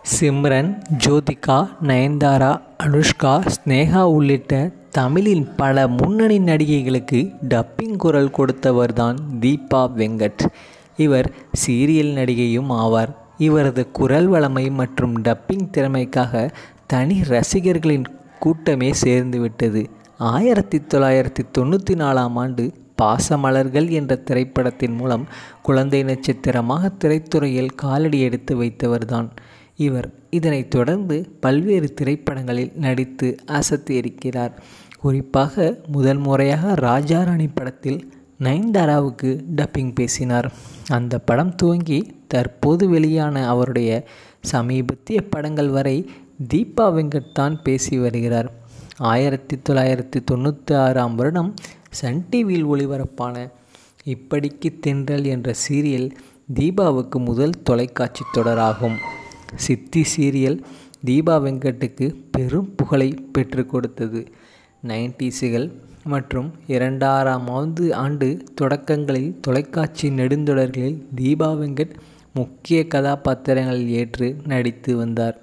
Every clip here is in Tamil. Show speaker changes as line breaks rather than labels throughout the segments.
சிம்ரன் ஜோதிகா நயன்தாரா அனுஷ்கா ஸ்னேகா உள்ளிட்ட தமிழின் பல முன்னணி நடிகைகளுக்கு டப்பிங் குரல் கொடுத்தவர்தான் தீபா வெங்கட் இவர் சீரியல் நடிகையும் ஆவார் இவரது குரல் வளமை மற்றும் டப்பிங் திறமைக்காக தனி ரசிகர்களின் கூட்டமே சேர்ந்துவிட்டது ஆயிரத்தி தொள்ளாயிரத்தி தொண்ணூற்றி நாலாம் ஆண்டு பாசமலர்கள் என்ற திரைப்படத்தின் மூலம் குழந்தை நட்சத்திரமாக திரைத்துறையில் காலடி எடுத்து வைத்தவர்தான் இவர் இதனைத் தொடர்ந்து பல்வேறு திரைப்படங்களில் நடித்து அசத்தியிருக்கிறார் குறிப்பாக முதல் முறையாக ராஜாராணி படத்தில் நயன்தாராவுக்கு டப்பிங் பேசினார் அந்த படம் துவங்கி தற்போது வெளியான அவருடைய சமீபத்திய படங்கள் வரை தீபா வெங்கட் தான் பேசி வருகிறார் ஆயிரத்தி தொள்ளாயிரத்தி தொண்ணூற்றி ஆறாம் வருடம் சன் டிவியில் ஒளிபரப்பான இப்படிக்கு தென்றல் என்ற சீரியல் தீபாவுக்கு முதல் தொலைக்காட்சி தொடராகும் சித்தி சீரியல் தீபா வெங்கட்டுக்கு பெரும் புகழை பெற்று கொடுத்தது நைன்டிஸுகள் மற்றும் இரண்டாயிரமாவது ஆண்டு தொடக்கங்களில் தொலைக்காட்சி நெடுந்தொடர்களில் தீபா வெங்கட் முக்கிய கதாபாத்திரங்களில் ஏற்று நடித்து வந்தார்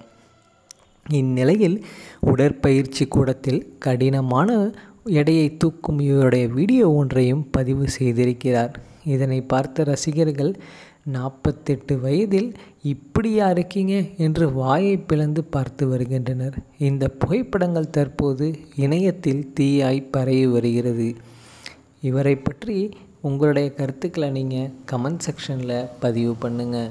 இந்நிலையில் உடற்பயிற்சி கூடத்தில் கடினமான எடையை தூக்கும் இவருடைய வீடியோ ஒன்றையும் பதிவு செய்திருக்கிறார் இதனை பார்த்த ரசிகர்கள் நாற்பத்தெட்டு வயதில் இப்படியா இருக்கீங்க என்று வாயை பிளந்து பார்த்து வருகின்றனர் இந்த புகைப்படங்கள் தற்போது இணையத்தில் தீயாய் பரவி வருகிறது இவரை பற்றி உங்களுடைய கருத்துக்களை நீங்கள் கமெண்ட் செக்ஷனில் பதிவு பண்ணுங்கள்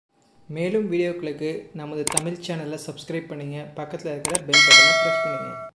மேலும் வீடியோக்களுக்கு நமது தமிழ் சேனலை சப்ஸ்கிரைப் பண்ணுங்கள் பக்கத்தில் இருக்கிற பெல் பட்டனை ப்ரெஸ் பண்ணுங்கள்